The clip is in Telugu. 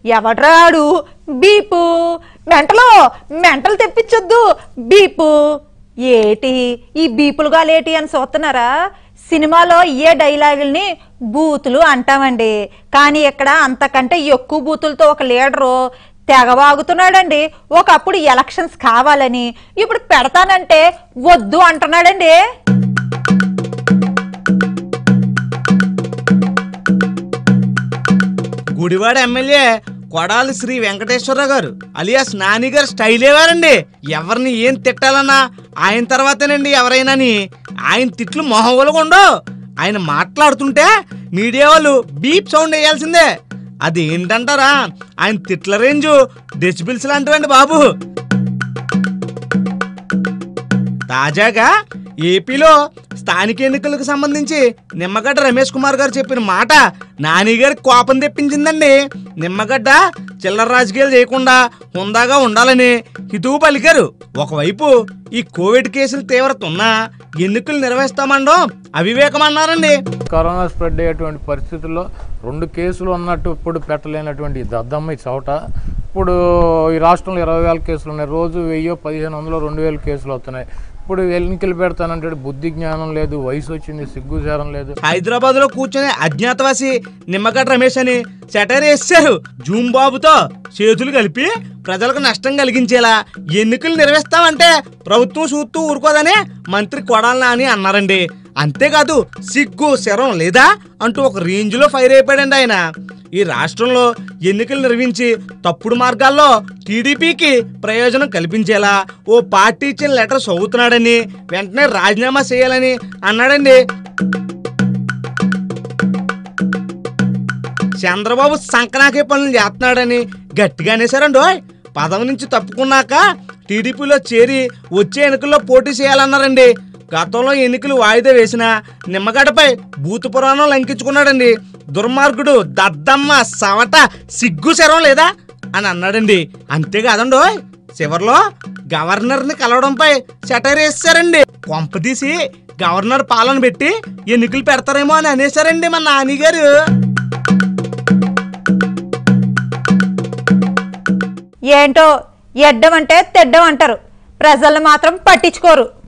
ఎవడ్రాడు బీపు మెంటలో మెంటలు తెప్పించొద్దు బీపు ఏటి ఈ బీపులుగా లేటి అని చూస్తున్నారా సినిమాలో ఏ డైలాగుల్ని బూతులు అంటామండి కానీ ఇక్కడ అంతకంటే ఎక్కువ బూతులతో ఒక లీడరు తెగవాగుతున్నాడండి ఒకప్పుడు ఎలక్షన్స్ కావాలని ఇప్పుడు పెడతానంటే వద్దు అంటున్నాడండి గుడివాడ ఎమ్మెల్యే కొడాలి శ్రీ వెంకటేశ్వరరావు గారు అలియాస్ నాని గారు స్టైలే వారండి ఎవరిని ఏం తిట్టాలన్నా ఆయన తర్వాతేనండి ఎవరైనాని ఆయన తిట్లు మొహవలుగా ఉండవు ఆయన మాట్లాడుతుంటే మీడియా వాళ్ళు బీప్ సౌండ్ వేయాల్సిందే అది ఏంటంటారా ఆయన తిట్ల రేంజు డెసిబిల్స్ లాంటివండి బాబు తాజాగా ఏపీలో స్థానిక ఎన్నికలకు సంబంధించి నిమ్మగడ్డ రమేష్ కుమార్ గారు చెప్పిన మాట నాని గారికి కోపం తెప్పించిందండి నిమ్మగడ్డ చిల్లర రాజకీయాలు చేయకుండా హుందాగా ఉండాలని హితువు పలికారు ఒకవైపు ఈ కోవిడ్ కేసుల తీవ్రత ఉన్నా ఎన్నికలు నిర్వహిస్తామండో అవివేకం అన్నారండి కరోనా స్ప్రెడ్ అయ్యేటువంటి పరిస్థితుల్లో రెండు కేసులు ఉన్నట్టు ఇప్పుడు పెట్టలేనటువంటి ఈ దద్దమ్మ ఈ చోట ఇప్పుడు ఈ రాష్ట్రంలో ఇరవై వేల కేసులు ఉన్నాయి రోజు వెయ్యో పదిహేను వందలు రెండు వేల కేసులు వస్తున్నాయి ఇప్పుడు ఎన్నికలు పెడతానంటే బుద్ధి జ్ఞానం లేదు వయసు వచ్చింది సిగ్గుచారం లేదు హైదరాబాద్ లో కూర్చొని అజ్ఞాతవాసి నిమ్మగడ్డ రమేష్ అని సెటైర్ వేశారు జూమ్ బాబుతో చేతులు కలిపి ప్రజలకు నష్టం కలిగించేలా ఎన్నికలు నిర్వహిస్తామంటే ప్రభుత్వం చూస్తూ ఊరుకోదని మంత్రి కొడాలి నాని అన్నారండి అంతేకాదు సిగ్గు శరం లేదా అంటూ ఒక రేంజ్ లో ఫైర్ అయిపోయాడండి ఆయన ఈ రాష్ట్రంలో ఎన్నికలు నిర్వహించి తప్పుడు మార్గాల్లో టీడీపీకి ప్రయోజనం కల్పించేలా ఓ పార్టీ ఇచ్చిన లెటర్ చదువుతున్నాడని వెంటనే రాజీనామా చేయాలని అన్నాడండి చంద్రబాబు సంకనాకే పనులు చేస్తున్నాడని గట్టిగా అనేశారండి ఓయ్. పదవి నుంచి తప్పుకున్నాక టీడీపీలో చేరి వచ్చే ఎన్నికల్లో పోటీ చేయాలన్నారండి గతంలో ఎన్నికలు వాయిదా వేసిన నిమ్మగడ్డపై బూతు పురాణం లంకించుకున్నాడండి దుర్మార్గుడు దద్దమ్మ సవట సిగ్గు శరం లేదా అని అన్నాడండి అంతేకాదండి ఓయ్. చివర్లో గవర్నర్ని కలవడంపై సెటైర్ వేసారండి కొంపదీసి గవర్నర్ పాలన పెట్టి ఎన్నికలు పెడతారేమో అని అనేసారండి మా నాన్నగారు ఏంటో ఎడ్డం అంటే తెడ్డం అంటారు ప్రజలను మాత్రం పట్టించుకోరు